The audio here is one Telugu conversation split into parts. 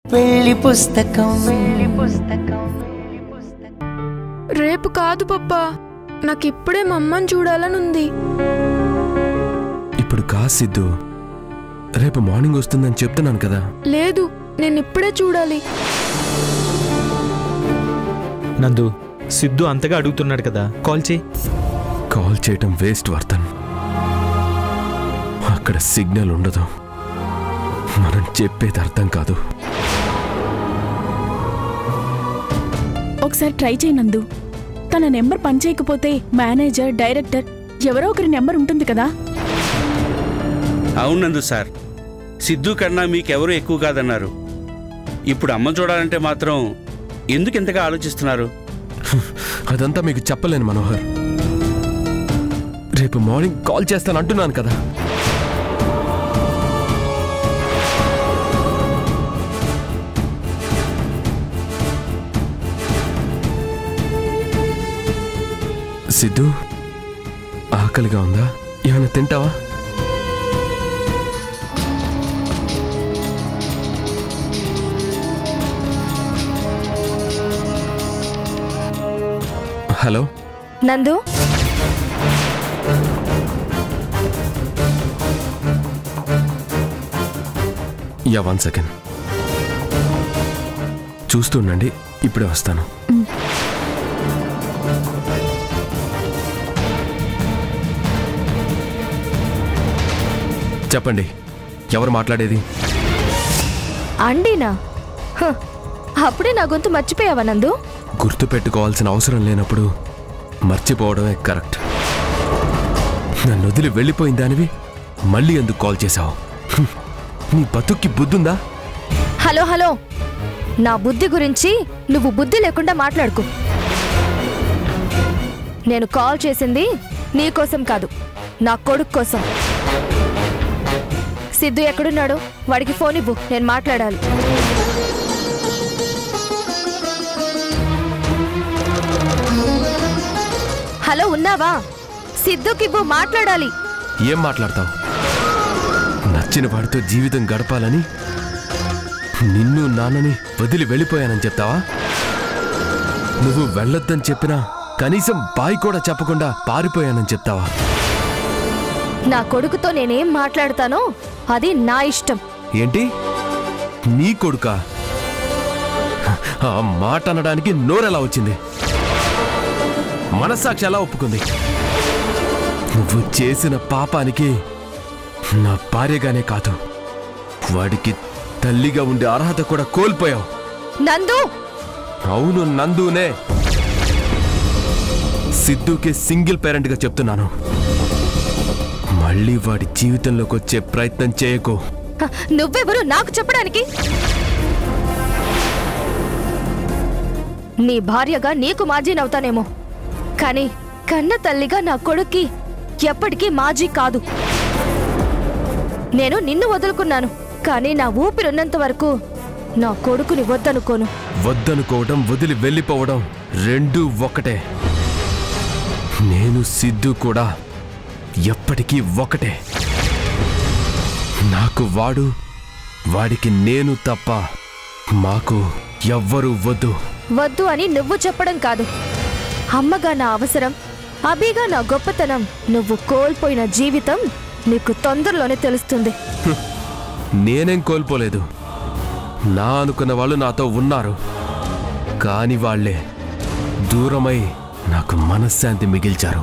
పెళ్లి పుస్తకం రేపు కాదు పప్పా నాకు ఇప్పుడే మా అమ్మని చూడాలనుంది ఇప్పుడు కా సిద్ధు రేపు మార్నింగ్ వస్తుందని చెప్తున్నాను కదా లేదు నేను ఇప్పుడే చూడాలి నందు సిద్ధు అంతగా అడుగుతున్నాడు కదా కాల్ చేయి కాల్ చేయటం వేస్ట్ వర్తన్ అక్కడ సిగ్నల్ ఉండదు మనం చెప్పేది అర్థం కాదు ఒకసారి ట్రై చేయి నందు తన నెంబర్ పనిచేయకపోతే మేనేజర్ డైరెక్టర్ ఎవరో ఒకరి నెంబర్ ఉంటుంది కదా అవునందు సార్ సిద్ధు కన్నా మీకెవరూ ఎక్కువ కాదన్నారు ఇప్పుడు అమ్మ చూడాలంటే మాత్రం ఎందుకు ఇంతగా ఆలోచిస్తున్నారు అదంతా మీకు చెప్పలేను మనోహర్ రేపు మార్నింగ్ కాల్ చేస్తాను అంటున్నాను కదా సిద్ధు ఆకలిగా ఉందా ఏమైనా తింటావా హలో నందు యా వన్ సెకండ్ చూస్తుండండి ఇప్పుడే వస్తాను చెప్పండి ఎవరు మాట్లాడేది అండినా హ, అప్పుడే నా గొంతు మర్చిపోయావా నందు గుర్తు పెట్టుకోవాల్సిన అవసరం లేనప్పుడు మర్చిపోవడమే కరెక్ట్ నన్ను వదిలి వెళ్ళిపోయిన దానివి మళ్ళీ ఎందుకు కాల్ చేశావు హ్మ్. నీ బతుక్కి బుద్ధుందా హలో హలో నా బుద్ధి గురించి నువ్వు బుద్ధి లేకుండా మాట్లాడుకో నేను కాల్ చేసింది నీ కోసం కాదు నా కొడుకు కోసం సిద్ధు ఎక్కడున్నాడు వాడికి ఫోన్ ఇవ్వు నేను మాట్లాడాలి హలో ఉన్నావా సిద్ధుకివ్వు మాట్లాడాలి ఏం మాట్లాడతావు నచ్చిన వాడితో జీవితం గడపాలని నిన్ను నాన్నని వదిలి వెళ్ళిపోయానని చెప్తావా నువ్వు వెళ్ళొద్దని చెప్పినా కనీసం బాయ్ కూడా చెప్పకుండా పారిపోయానని చెప్తావా నా కొడుకుతో నేనేం మాట్లాడతానో అది నా ఇష్టం ఏంటి నీ కొడుకా ఆ మాట అనడానికి నోరెలా వచ్చింది మనస్సాక్షి ఎలా ఒప్పుకుంది నువ్వు చేసిన పాపానికి నా భార్యగానే కాదు వాడికి తల్లిగా ఉండే అర్హత కూడా కోల్పోయావు నందు అవును నందునే సిద్ధుకి సింగిల్ పేరెంట్గా చెప్తున్నాను మళ్ళీ వాడి జీవితంలోకి వచ్చే ప్రయత్నం చేయకు హ, నువ్వెవరు నాకు చెప్పడానికి నీ భార్యగా నీకు మాజీనవుతానేమో కానీ కన్న తల్లిగా నా కొడుక్కి ఎప్పటికీ మాజీ కాదు నేను నిన్ను వదులుకున్నాను కానీ నా ఊపిరున్నంత వరకు నా కొడుకుని వద్దనుకోను వద్దనుకోవడం వదిలి వెళ్ళిపోవడం రెండూ ఒకటే నేను సిద్ధు కూడా ఎప్పటికీ ఒకటే నాకు వాడు వాడికి నేను తప్ప మాకు ఎవ్వరూ వద్దు వద్దు అని నువ్వు చెప్పడం కాదు అమ్మగా నా అవసరం అభిగా నా గొప్పతనం నువ్వు కోల్పోయిన జీవితం నీకు తొందరలోనే తెలుస్తుంది నేనేం కోల్పోలేదు నా అనుకున్న వాళ్ళు నాతో ఉన్నారు కాని వాళ్ళే దూరమై నాకు మనశ్శాంతి మిగిల్చారు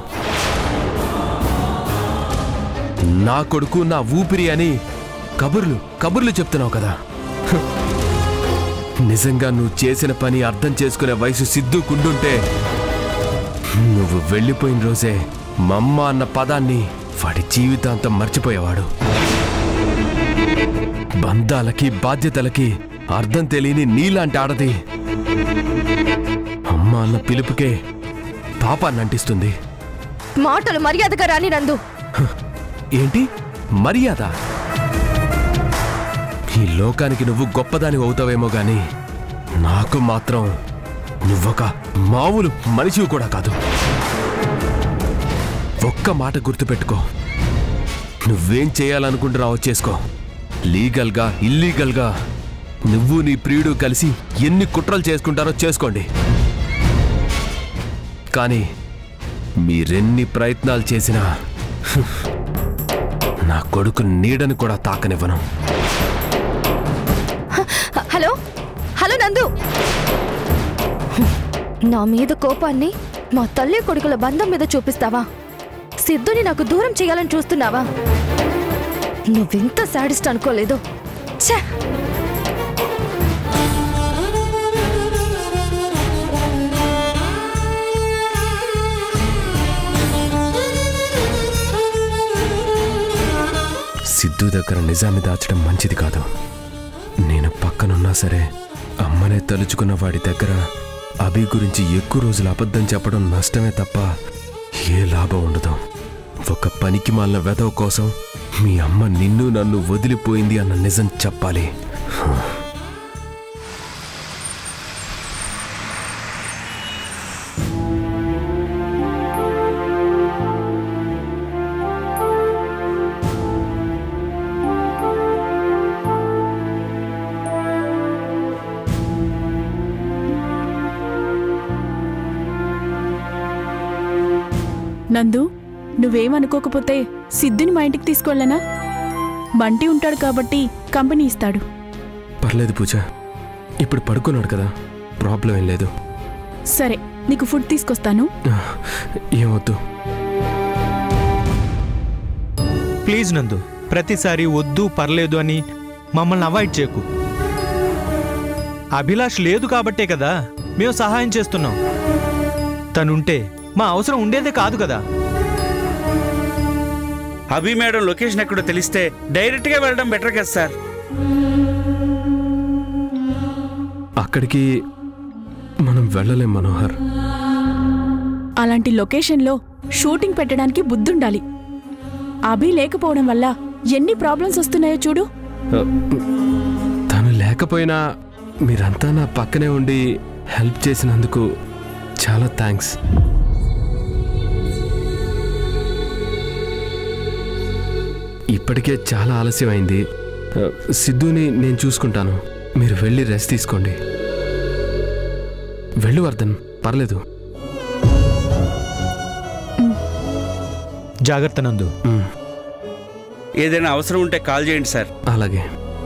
నా కొడుకు నా ఊపిరి అని కబుర్లు కబుర్లు చెప్తున్నావు కదా హ్. నిజంగా నువ్వు చేసిన పని అర్థం చేసుకునే వయసు సిద్ధుకుండుంటే నువ్వు వెళ్ళిపోయిన రోజే మమ్మ అన్న పదాన్ని వాడి జీవితాంతం మర్చిపోయేవాడు బంధాలకి బాధ్యతలకి అర్థం తెలియని నీలాంటి ఆడది అమ్మ అన్న పిలుపుకే పాపాన్ని అంటిస్తుంది మాటలు మర్యాదగా రాని నందు ఏంటి మర్యాద ఈ లోకానికి నువ్వు గొప్పదాని అవుతావేమో గాని నాకు మాత్రం నువ్వొక మామూలు మనిషివి కూడా కాదు ఒక్క మాట గుర్తుపెట్టుకో నువ్వేం చేయాలనుకుంటున్నావో చేసుకో లీగల్గా ఇల్లీగల్గా నువ్వు నీ ప్రియుడు కలిసి ఎన్ని కుట్రలు చేసుకుంటారో చేసుకోండి కానీ మీరెన్ని ప్రయత్నాలు చేసినా హ్మ్, నా కొడుకు నీడని కూడా తాకనివ్వను హ- హలో హలో నందు నా మీద కోపాన్ని మా తల్లి కొడుకుల బంధం మీద చూపిస్తావా సిద్ధుని నాకు దూరం చేయాలని చూస్తున్నావా నువ్వింత సాడిస్ట్ అనుకోలేదు ఛే సిద్ధు దగ్గర నిజాన్ని దాచడం మంచిది కాదు నేను పక్కనున్నా సరే అమ్మనే తలుచుకున్న వాడి దగ్గర అభి గురించి ఎక్కువ రోజులు అబద్ధం చెప్పడం నష్టమే తప్ప ఏ లాభం ఉండదు ఒక పనికి మాలిన వెధవ కోసం మీ అమ్మ నిన్ను నన్ను వదిలిపోయింది అన్న నిజం చెప్పాలి నందు నువ్వేమనుకోకపోతే సిద్ధుని మా ఇంటికి తీసుకువెళ్ళనా బంటి ఉంటాడు కాబట్టి కంపెనీ ఇస్తాడు పర్లేదు పూజ ఇప్పుడు పడుకున్నాడు కదా ప్రాబ్లం ఏం లేదు సరే నీకు ఫుడ్ తీసుకొస్తాను ఏమొద్దు ప్లీజ్ నందు ప్రతిసారి వద్దు పర్లేదు అని మమ్మల్ని అవాయిడ్ చేయకు అభిలాష్ లేదు కాబట్టే కదా మేము సహాయం చేస్తున్నాం తనుంటే మా అవసరం ఉండేదే కాదు కదా అభి మేడం లొకేషన్ ఎక్కడో తెలిస్తే డైరెక్ట్గా వెళ్ళడం బెటర్ కదా సార్ అక్కడికి మనం వెళ్ళలేం మనోహర్ అలాంటి లొకేషన్లో షూటింగ్ పెట్టడానికి బుద్ధుండాలి అభి లేకపోవడం వల్ల ఎన్ని ప్రాబ్లమ్స్ వస్తున్నాయో చూడు తను లేకపోయినా మీరంతా నా పక్కనే ఉండి హెల్ప్ చేసినందుకు చాలా థ్యాంక్స్ ఇప్పటికే చాలా ఆలస్యమైంది ఆ, సిద్ధుని నేను చూసుకుంటాను మీరు వెళ్ళి రెస్ట్ తీసుకోండి వెళ్ళు వర్ధన్ పర్లేదు జాగ్రత్త నందు ఉమ్, ఏదైనా అవసరం ఉంటే కాల్ చేయండి సార్ అలాగే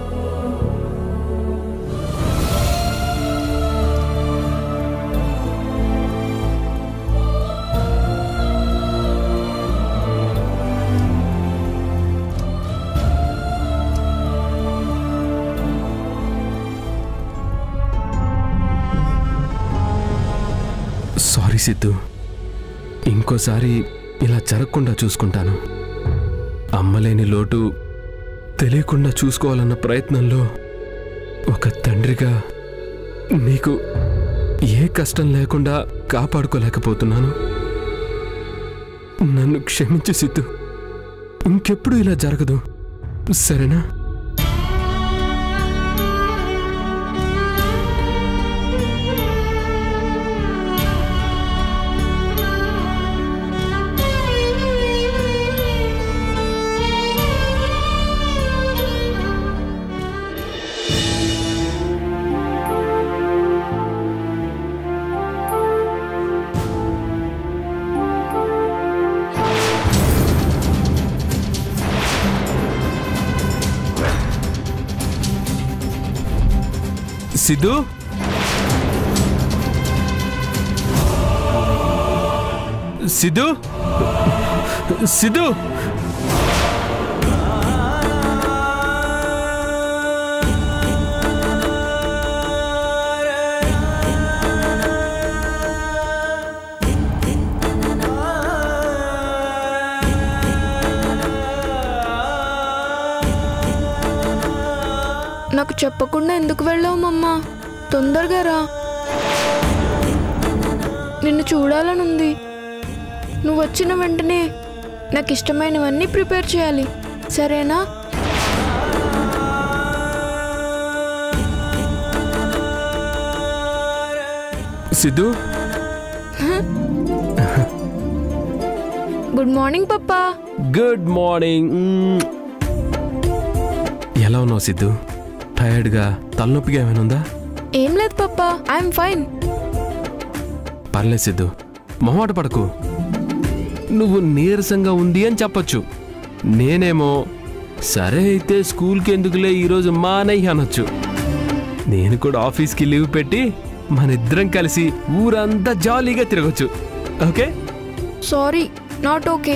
సారీ సిద్ధు ఇంకోసారి ఇలా జరగకుండా చూసుకుంటాను అమ్మలేని లోటు తెలియకుండా చూసుకోవాలన్న ప్రయత్నంలో ఒక తండ్రిగా నీకు ఏ కష్టం లేకుండా కాపాడుకోలేకపోతున్నాను నన్ను క్షమించు సిద్ధు ఇంకెప్పుడు ఇలా జరగదు సరేనా సిద్ధు సిద్ధు సిద్ధు నాకు చెప్పకుండా ఎందుకు వెళ్ళావు మమ్మా తొందరగా రా నిన్ను చూడాలనుంది నువ్వు వచ్చిన వెంటనే నాకు ఇష్టమైనవన్నీ ప్రిపేర్ చేయాలి సరేనా Siddhu good morning papa good morning ఎలా ఉన్నావు సిద్ధు టైర్డ్గా తలనొప్పిగా ఏమైనా ఉందా ఏం లేదు పప్పా ఐఎమ్ ఫైన్ పర్లేదు సిద్ధు మొహమాట పడకు నువ్వు నీరసంగా ఉంది అని చెప్పొచ్చు నేనేమో సరే అయితే స్కూల్కి ఎందుకులే ఈరోజు మానయ్య అనొచ్చు నేను కూడా ఆఫీస్కి లీవ్ పెట్టి మనిద్దరం కలిసి ఊరంతా జాలీగా తిరగచ్చు ఓకే సారీ నాట్ ఓకే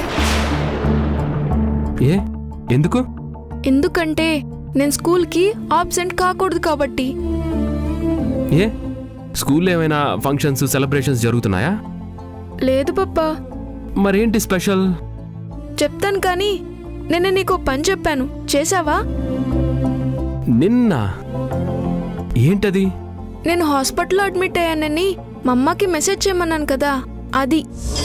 ఏ ఎందుకు ఎందుకంటే నేను స్కూల్కి ఆబ్సెంట్ కాకూడదు కాబట్టి ఏ స్కూల్లో ఏమైనా ఫంక్షన్స్ సెలబ్రేషన్స్ జరుగుతున్నాయా లేదు పప్పా మరేంటి స్పెషల్ చెప్తాను కానీ నిన్న నీకు పని చెప్పాను చేసావా నిన్న ఏంటది నేను హాస్పిటల్లో అడ్మిట్ అయ్యానని మా అమ్మకి మెసేజ్ చేయమన్నాను కదా అది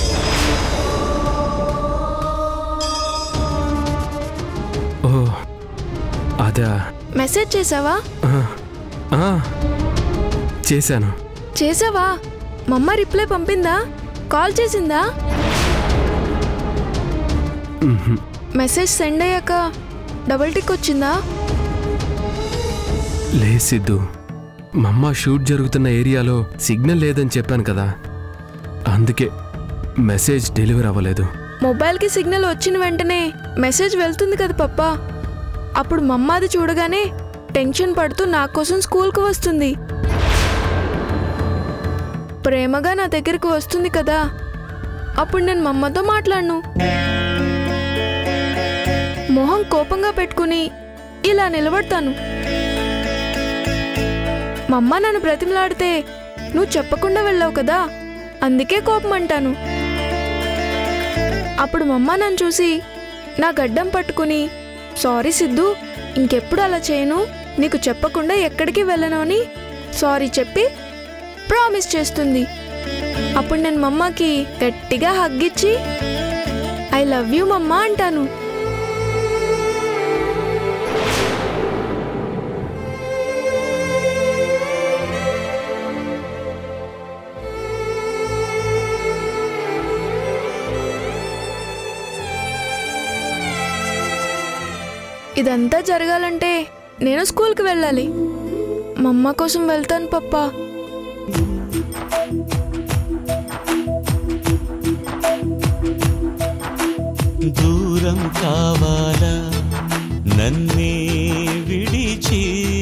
ఓ అదా మెసేజ్ చేసావా ఆ, ఆ, చేశాను చేసావా మా అమ్మ రిప్లై పంపిందా కాల్ చేసిందా మ్హూ. మెసేజ్ సెండ్ అయ్యాక డబుల్ టిక్ వచ్చిందా లే సిద్ధు మా అమ్మ షూట్ జరుగుతున్న ఏరియాలో సిగ్నల్ లేదని చెప్పాను కదా అందుకే మెసేజ్ డెలివర్ అవ్వలేదు మొబైల్కి సిగ్నల్ వచ్చిన వెంటనే మెసేజ్ వెళ్తుంది కదా పప్ప అప్పుడు మా అమ్మ అది చూడగానే టెన్షన్ పడుతూ నా కోసం స్కూల్కి వస్తుంది ప్రేమగా నా దగ్గరికి వస్తుంది కదా అప్పుడు నేను మా అమ్మతో మాట్లాడను మొహం కోపంగా పెట్టుకుని ఇలా నిలబడతాను మా అమ్మ నన్ను బ్రతిమలాడితే నువ్వు చెప్పకుండా వెళ్ళావు కదా అందుకే కోపం అంటాను అప్పుడు మా అమ్మ నన్ను చూసి నా గడ్డం పట్టుకుని సారీ సిద్ధు ఇంకెప్పుడు అలా చేయను నీకు చెప్పకుండా ఎక్కడికి వెళ్ళను అని సారీ చెప్పి ప్రామిస్ చేస్తుంది అప్పుడు నేను మా అమ్మకి గట్టిగా హగ్గిచ్చి ఐ లవ్ యూ మమ్మ అంటాను ఇదంతా జరగాలంటే నేను స్కూల్కి వెళ్ళాలి మా అమ్మ కోసం వెళ్తాను పప్పా దూరం కావాలా నన్నే విడిచి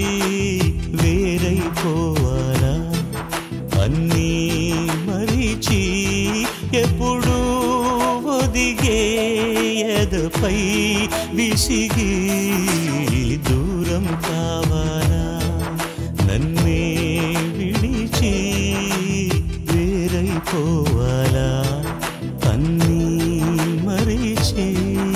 వేరైపోవాలా అన్నీ మరిచి ఎప్పుడు ఒదిగే ఎదపై విసిగి దూరం కావాలా నన్నే విడిచి వేరైపోవాలా అన్నీ మరిచి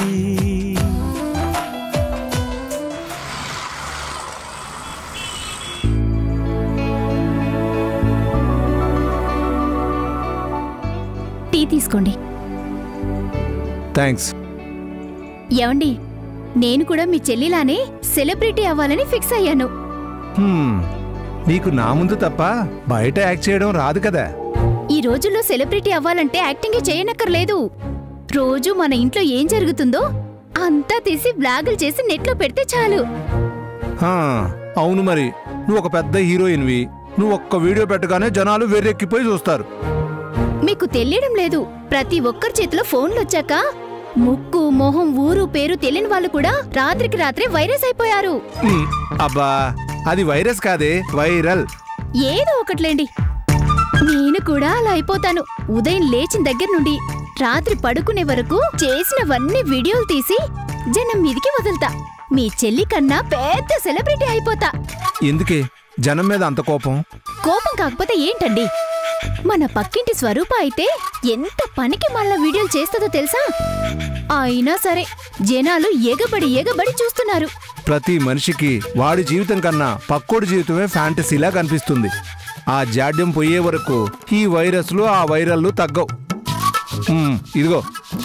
టీ తీసుకోండి థ్యాంక్స్ ఏమండి నేను కూడా మీ చెల్లిలానే సెలబ్రిటీ అవ్వాలని ఫిక్స్ అయ్యాను హ్మ్, నీకు నా ముందు తప్ప బయట యాక్ట్ చేయడం రాదు కదా ఈ రోజుల్లో సెలబ్రిటీ అవ్వాలంటే యాక్టింగ్ చేయనక్కర్లేదు రోజు మన ఇంట్లో ఏం జరుగుతుందో అంతా తీసి బ్లాగులు చేసి నెట్లో పెడితే చాలు హా, అవును మరి నువ్వు ఒక పెద్ద హీరోయిన్వి నువ్వు ఒక్క వీడియో పెట్టగానే జనాలు వెర్రెక్కిపోయి చూస్తారు మీకు తెలియడం లేదు ప్రతి ఒక్కరి చేతిలో ఫోన్లు వచ్చాక ముక్కు మొహం ఊరు పేరు తెలియని వాళ్ళు కూడా రాత్రికి రాత్రే వైరస్ అయిపోయారు హ్మ్, అబ్బా అది వైరస్ కాదే వైరల్ ఏదో ఒకట్లేండి నేను కూడా అలా అయిపోతాను ఉదయం లేచిన దగ్గర నుండి రాత్రి పడుకునే వరకు చేసినవన్నీ వీడియోలు తీసి జనం మీదికి వదులుతా మీ చెల్లి కన్నా పెద్ద సెలబ్రిటీ అయిపోతా ఎందుకే జనం మీద అంత కోపం కోపం కాకపోతే ఏంటండి మన పక్కింటి స్వరూప అయితే ఎంత పనికి మళ్ళా వీడియోలు చేస్తుందో తెలుసా అయినా సరే జనాలు ఎగబడి ఎగబడి చూస్తున్నారు ప్రతి మనిషికి వాడి జీవితం కన్నా పక్కోడి జీవితమే ఫ్యాంటసీలా కనిపిస్తుంది ఆ జాడ్యం పోయే వరకు ఈ వైరస్లు ఆ వైరల్లు తగ్గవు హ్మ్, ఇదిగో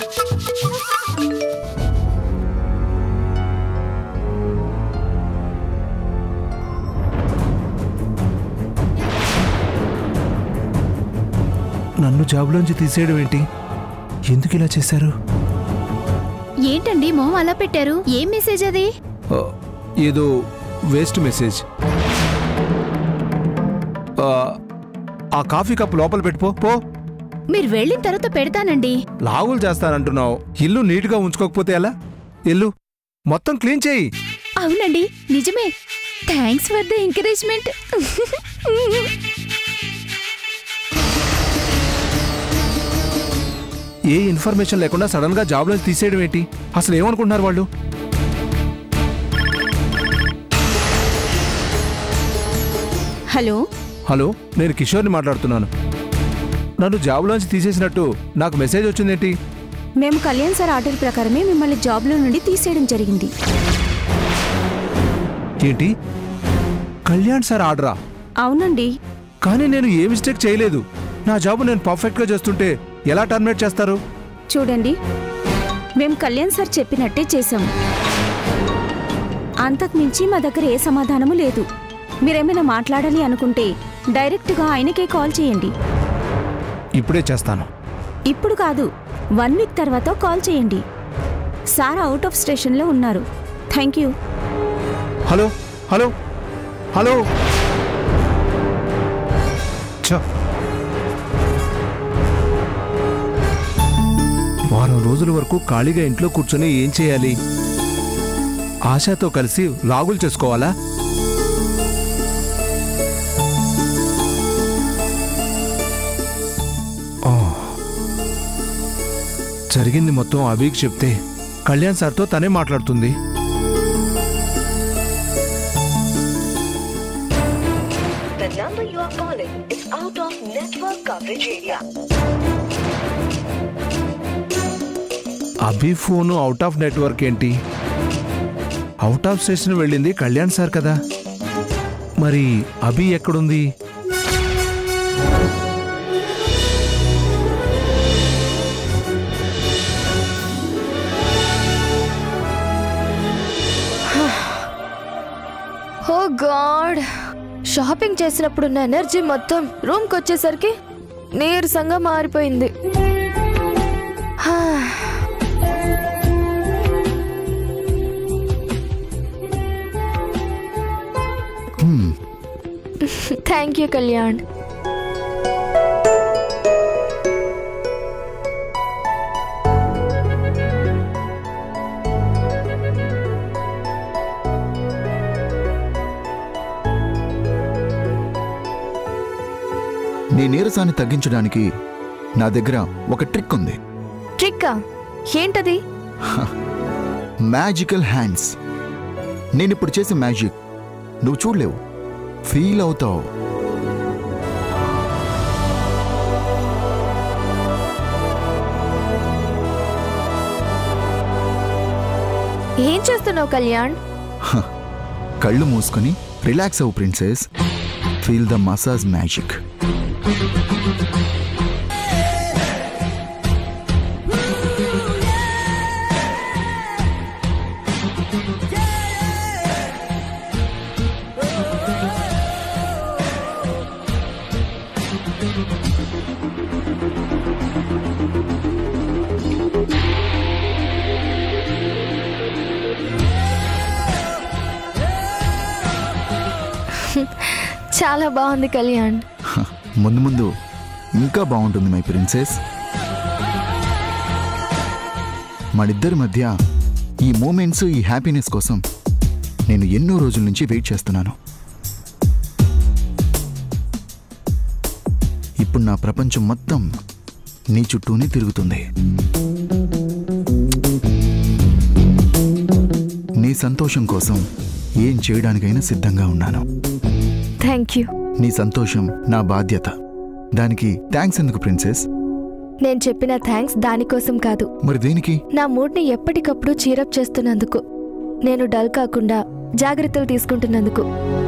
నన్ను జాబ్లోంచి తీసేయడం ఏంటి ఎందుకు ఇలా చేశారు ఏంటండి మొహం అలా పెట్టారు ఏం మెసేజ్ అది ఆ, ఏదో వేస్ట్ మెసేజ్ ఆ, ఆ కాఫీ కప్ లోపల పెట్టుపో పో మీరు వెళ్ళిన తర్వాత పెడతానండి లాగులు చేస్తానంటున్నావు ఇల్లు నీట్గా ఉంచుకోకపోతే ఎలా ఇల్లు మొత్తం క్లీన్ చేయి అవునండి నిజమే థ్యాంక్స్ ఫర్ ద ఎంకరేజ్మెంట్ ఏ ఇన్ఫర్మేషన్ లేకుండా సడన్ గా జాబ్ నుంచి తీసేయడం ఏంటి అసలు ఏమనుకుంటున్నారు వాళ్ళు హలో హలో నేను కిషోర్ని మాట్లాడుతున్నాను నన్ను జాబ్లోంచి తీసేసినట్టు నాకు మెసేజ్ వచ్చిందేంటి మేము కళ్యాణ్ సార్ ఆర్డర్ ప్రకారమే మిమ్మల్ని జాబ్లో నుండి తీసేయడం జరిగింది ఏంటి కళ్యాణ్ సార్ ఆర్డరా అవునండి కానీ నేను ఏ మిస్టేక్ చేయలేదు నా జాబ్ నేను పర్ఫెక్ట్గా చేస్తుంటే ఎలా టర్మినేట్ చేస్తారు చూడండి మేము కళ్యాణ్ సార్ చెప్పినట్టే చేశాం అంతకు మించి మా దగ్గర ఏ సమాధానము లేదు మీరేమైనా మాట్లాడాలి అనుకుంటే డైరెక్ట్గా ఆయనకే కాల్ చేయండి ఇప్పుడే చేస్తాను ఇప్పుడు కాదు వన్ వీక్ తర్వాత కాల్ చేయండి సార్ అవుట్ ఆఫ్ స్టేషన్లో ఉన్నారు thank you hello hello hello ఛ. వారం రోజుల వరకు ఖాళీగా ఇంట్లో కూర్చొని ఏం చేయాలి ఆశతో కలిసి లాగులు చేసుకోవాలా ఓ. జరిగింది మొత్తం అభికి చెప్తే కళ్యాణ్ సార్తో తనే మాట్లాడుతుంది The number you are calling is out of network coverage area. Abhi phone out of network ఏంటి అవుట్ ఆఫ్ స్టేషన్ వెళ్ళింది కళ్యాణ్ సార్ కదా మరి అభి ఎక్కడుంది ఓ గాడ్ షాపింగ్ చేసినప్పుడున్న ఎనర్జీ మొత్తం రూమ్కి వచ్చేసరికి నీరసంగా మారిపోయింది హా. థ్యాంక్ యూ కళ్యాణ్ నీ నీరసాన్ని తగ్గించడానికి నా దగ్గర ఒక ట్రిక్ ఉంది ట్రిక్కా ఏంటది మ్యాజికల్ హ్యాండ్స్ నేనిప్పుడు చేసే మ్యాజిక్ నువ్వు చూడలేవు ఫీల్ అవుతావు ఏం చేస్తున్నావు కళ్యాణ్ హ, కళ్ళు మూసుకొని రిలాక్స్ అవ్వు princess feel the massage magic చాలా బాగుంది కళ్యాణ్ హ, ముందు ముందు ఇంకా బాగుంటుంది మై ప్రిన్సెస్ మనిద్దరి మధ్య ఈ మూమెంట్స్ ఈ హ్యాపీనెస్ కోసం నేను ఎన్నో రోజుల నుంచి వెయిట్ చేస్తున్నాను ఇప్పుడు నా ప్రపంచం మొత్తం నీ చుట్టూనే తిరుగుతుంది నీ సంతోషం కోసం ఏం చేయడానికైనా సిద్ధంగా ఉన్నాను థ్యాంక్ యూ నీ సంతోషం నా బాధ్యత దానికి థ్యాంక్స్ ఎందుకు ప్రిన్సెస్ నేను చెప్పిన థ్యాంక్స్ దానికోసం కాదు మరి దేనికి నా మూడ్ని ఎప్పటికప్పుడు చీరప్ చేస్తున్నందుకు నేను డల్ కాకుండా జాగ్రత్తలు తీసుకుంటున్నందుకు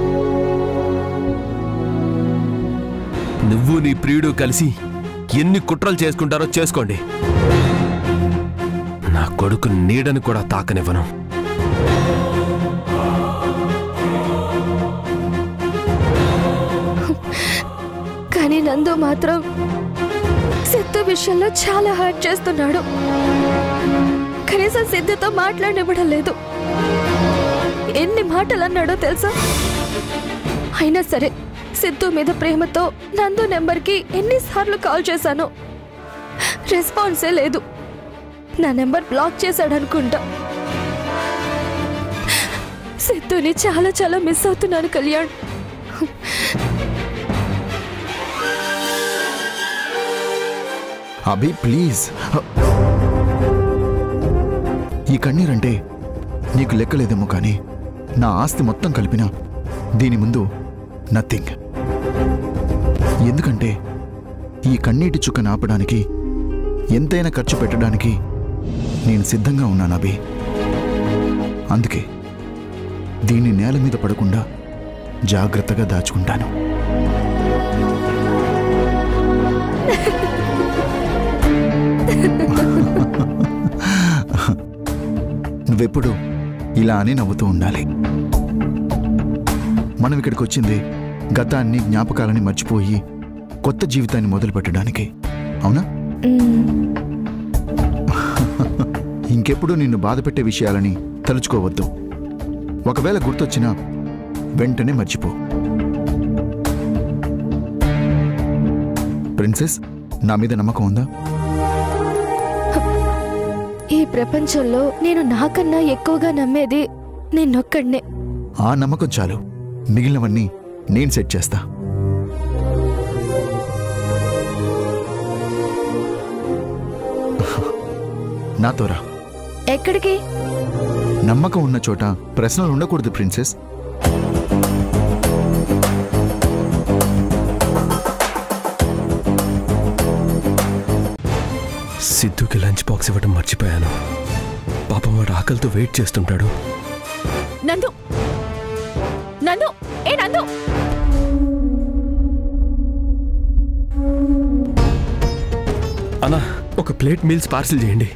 నువ్వు నీ ప్రియుడు కలిసి ఎన్ని కుట్రలు చేసుకుంటారో చేసుకోండి నా కొడుకు నీడని కూడా తాకనివ్వను కానీ నందు మాత్రం సిద్ధు విషయంలో చాలా హర్ట్ చేస్తున్నాడు కనీసం సిద్ధుతో మాట్లాడనివ్వడం లేదు ఎన్ని మాటలు అన్నాడో తెలుసా అయినా సరే సిద్ధు మీద ప్రేమతో నందు నెంబర్కి ఎన్నిసార్లు కాల్ చేశానో రెస్పాన్సే లేదు నా నెంబర్ బ్లాక్ చేశాడనుకుంటా సిద్ధుని చాలా చాలా మిస్ అవుతున్నాను కళ్యాణ్ అభి ప్లీజ్ ఈ కన్నీరంటే నీకు లెక్కలేదేమో కానీ నా ఆస్తి మొత్తం కలిపినా దీని ముందు నథింగ్ ఎందుకంటే ఈ కన్నీటి చుక్కను ఆపడానికి ఎంతైనా ఖర్చు పెట్టడానికి నేను సిద్ధంగా ఉన్నాను అభి అందుకే దీన్ని నేల మీద పడకుండా జాగ్రత్తగా దాచుకుంటాను నువ్వెప్పుడు ఇలా అని నవ్వుతూ ఉండాలి మనం ఇక్కడికి వచ్చింది గతాన్ని జ్ఞాపకాలని మర్చిపోయి కొత్త జీవితాన్ని మొదలు పెట్టడానికి అవునా ఇంకెప్పుడు నిన్ను బాధపెట్టే విషయాలని తలుచుకోవద్దు ఒకవేళ గుర్తొచ్చినా వెంటనే మర్చిపో ప్రిన్సెస్ నా మీద నమ్మకం ఉందా ఈ ప్రపంచంలో నేను నాకన్నా ఎక్కువగా నమ్మేది నిన్నొక్కడినే ఆ నమ్మకం చాలు మిగిలినవన్నీ నేను సెట్ చేస్తా నాతో రా ఎక్కడికి నమ్మకం ఉన్న చోట ప్రశ్నలు ఉండకూడదు ప్రిన్సెస్ సిద్ధుకి లంచ్ బాక్స్ ఇవ్వడం మర్చిపోయాను పాపం వాడు ఆకలితో వెయిట్ చేస్తుంటాడు నందు నందు ఏ నందు అన్నా ఒక ప్లేట్ మీల్స్ పార్సిల్ చేయండి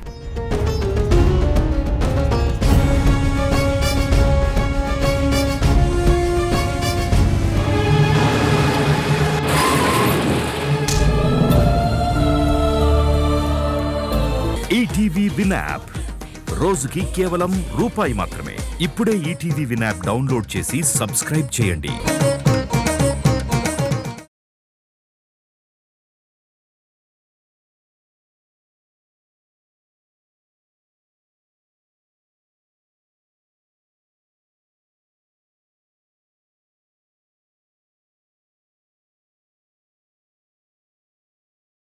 ఈటీవీ విన్ యాప్ రోజుకి కేవలం రూపాయి మాత్రమే ఇప్పుడే ఈటీవీ విన్ యాప్ డౌన్లోడ్ చేసి సబ్స్క్రైబ్ చేయండి